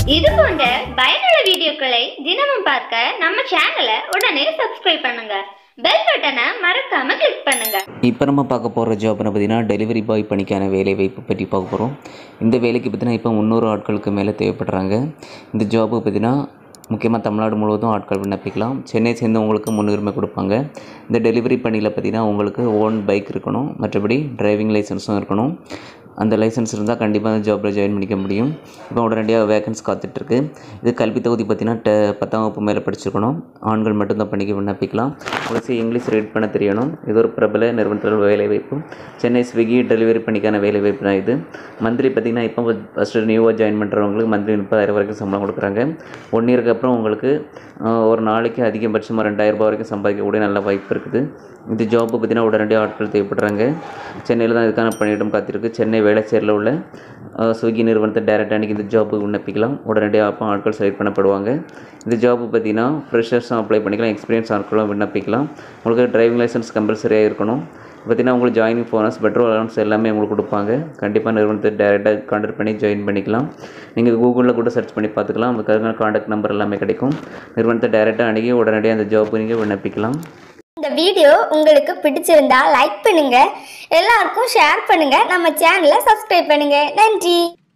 இது போன்ற பயனுள்ள வீடியோக்களை தினமும் பார்க்க நம்ம சேனலை உடனே சப்ஸ்கிரைப் பண்ணுங்க பெல் பட்டனை மறக்காம கிளிக் பண்ணுங்க இப்போ நம்ம பார்க்க போகிற ஜாப்னு பார்த்தீங்கன்னா டெலிவரி பாய் பணிக்கான வேலை வாய்ப்பு பற்றி பார்க்க போகிறோம் இந்த வேலைக்கு பார்த்தீங்கன்னா இப்போ முந்நூறு ஆட்களுக்கு மேலே தேவைப்படுறாங்க இந்த ஜாபுக்கு பார்த்தீங்கன்னா முக்கியமாக தமிழ்நாடு முழுவதும் ஆட்கள் விண்ணப்பிக்கலாம் சென்னை சேர்ந்தவங்களுக்கு முன்னுரிமை கொடுப்பாங்க இந்த டெலிவரி பணியில் பார்த்தீங்கன்னா உங்களுக்கு ஓன் பைக் இருக்கணும் மற்றபடி டிரைவிங் லைசன்ஸும் இருக்கணும் அந்த லைசன்ஸ் இருந்தால் கண்டிப்பாக அந்த ஜாப்பில் ஜாயின் பண்ணிக்க முடியும் இப்போ உடனடியாக வேகன்ஸ் காத்துட்ருக்கு இது கல்வி தொகுதி பார்த்தீங்கன்னா ட பத்தாம் வகுப்பு மேலே படிச்சிருக்கணும் ஆண்கள் மட்டும்தான் பண்ணிக்க விண்ணப்பிக்கலாம் உங்களுக்கு இங்கிலீஷ் ரீட் பண்ண தெரியணும் இது ஒரு பிரபல நிறுவனத்தில் வேலை வாய்ப்பு சென்னை ஸ்விக்கி டெலிவரி பண்ணிக்கான வேலை வாய்ப்பு தான் இது மந்த்லி பார்த்தீங்கன்னா இப்போ ஃபஸ்ட்டு நியூவாக ஜாயின் பண்ணுறவங்களுக்கு மந்த்லி முப்பதாயிரம் வரைக்கும் சம்பளம் கொடுக்குறாங்க ஒன் இயருக்கு அப்புறம் உங்களுக்கு ஆஹ், ஒரு நாளைக்கு அதிகபட்சமாக ரெண்டாயிரம் ரூபாய் வரைக்கும் சம்பாதிக்கக்கூடிய நல்ல வாய்ப்பு இருக்குது இந்த ஜாப்பு பார்த்தீங்கன்னா உடனடியாக ஆட்கள் தேவைப்படுறாங்க சென்னையில் தான் இதுக்கான பணியிடம் காத்திருக்கு சென்னை வேளச்சேரியில் உள்ள ஆஹ், ஸ்விக்கி நிறுவனத்தை டேரெக்டாக அன்றைக்கி இந்த ஜாப்புக்கு விண்ணப்பிக்கலாம் உடனடியாக அப்போ ஆட்கள் செலக்ட் பண்ணப்படுவாங்க இந்த ஜாப்பு பார்த்தீங்கன்னா ஃப்ரெஷர்ஸும் அப்ளை பண்ணிக்கலாம் எக்ஸ்பீரியன்ஸ் ஆட்களும் விண்ணப்பிக்கலாம் உங்களுக்கு டிரைவிங் லைசன்ஸ் கம்பல்சரியாக இருக்கணும் பார்த்தீங்கன்னா உங்களுக்கு ஜாயினிங் போனஸ் பெட்ரோல் அலவன்ஸ் எல்லாமே உங்களுக்கு கொடுப்பாங்க கண்டிப்பாக நிறுவனத்தை டேரெக்டாக கான்டாக்ட் பண்ணி ஜாயின் பண்ணிக்கலாம் நீங்கள் கூகுளில் கூட சர்ச் பண்ணி பார்த்துக்கலாம் அதுக்கான காண்டாக்ட் நம்பர் எல்லாமே கிடைக்கும் நிறுவனத்தை டேரெக்டாக அணுகி உடனடியாக அந்த ஜாப்புக்கு நீங்கள் விண்ணப்பிக்கலாம் இந்த வீடியோ உங்களுக்கு பிடிச்சிருந்தா லைக் பண்ணுங்க எல்லாருக்கும் ஷேர் பண்ணுங்க நம்ம சேனலை சப்ஸ்கிரைப் பண்ணுங்க நன்றி